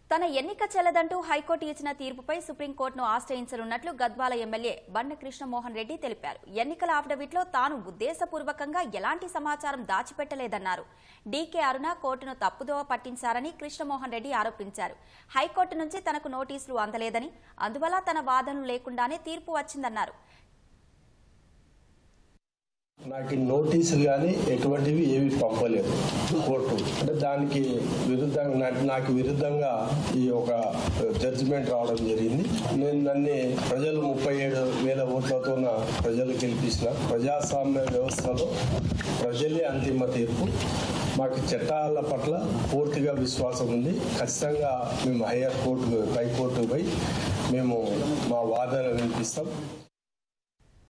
తన ఎన్నిక చెల్లదంటూ హైకోర్టు ఇచ్చిన తీర్పుపై సుప్రీంకోర్టును ఆశ్రయించనున్నట్లు గద్వాల ఎమ్మెల్యే బండ కృష్ణమోహన్ రెడ్డి తెలిపారు ఎన్నికల అఫిడవిట్లో తాను ఉద్దేశపూర్వకంగా ఎలాంటి సమాచారం దాచిపెట్టలేదన్నారు డీకే అరుణ కోర్టును తప్పుదోవ పట్టించారని కృష్ణమోహన్ రెడ్డి ఆరోపించారు హైకోర్టు నుంచి తనకు నోటీసులు అందలేదని అందువల్ల తన వాదనలు లేకుండానే తీర్పు వచ్చిందన్నారు నాకు ఈ నోటీసులు కానీ ఎటువంటివి ఏవి పంపలేదు కోర్టు అంటే దానికి విరుద్ధంగా నా- నాకు విరుద్ధంగా ఈ ఒక జడ్జిమెంట్ రావడం జరిగింది నేను నన్ను ప్రజలు ముప్పై ఏడు వేల ఓట్లతో నా ప్రజలు గెలిపించిన ప్రజాస్వామ్య వ్యవస్థలో ప్రజలే అంతిమ తీర్పు మాకు చట్టాల పట్ల పూర్తిగా విశ్వాసం ఉంది ఖచ్చితంగా మేము హైయర్ కోర్టు హైకోర్టు పోయి మేము మా వాదన వినిపిస్తాం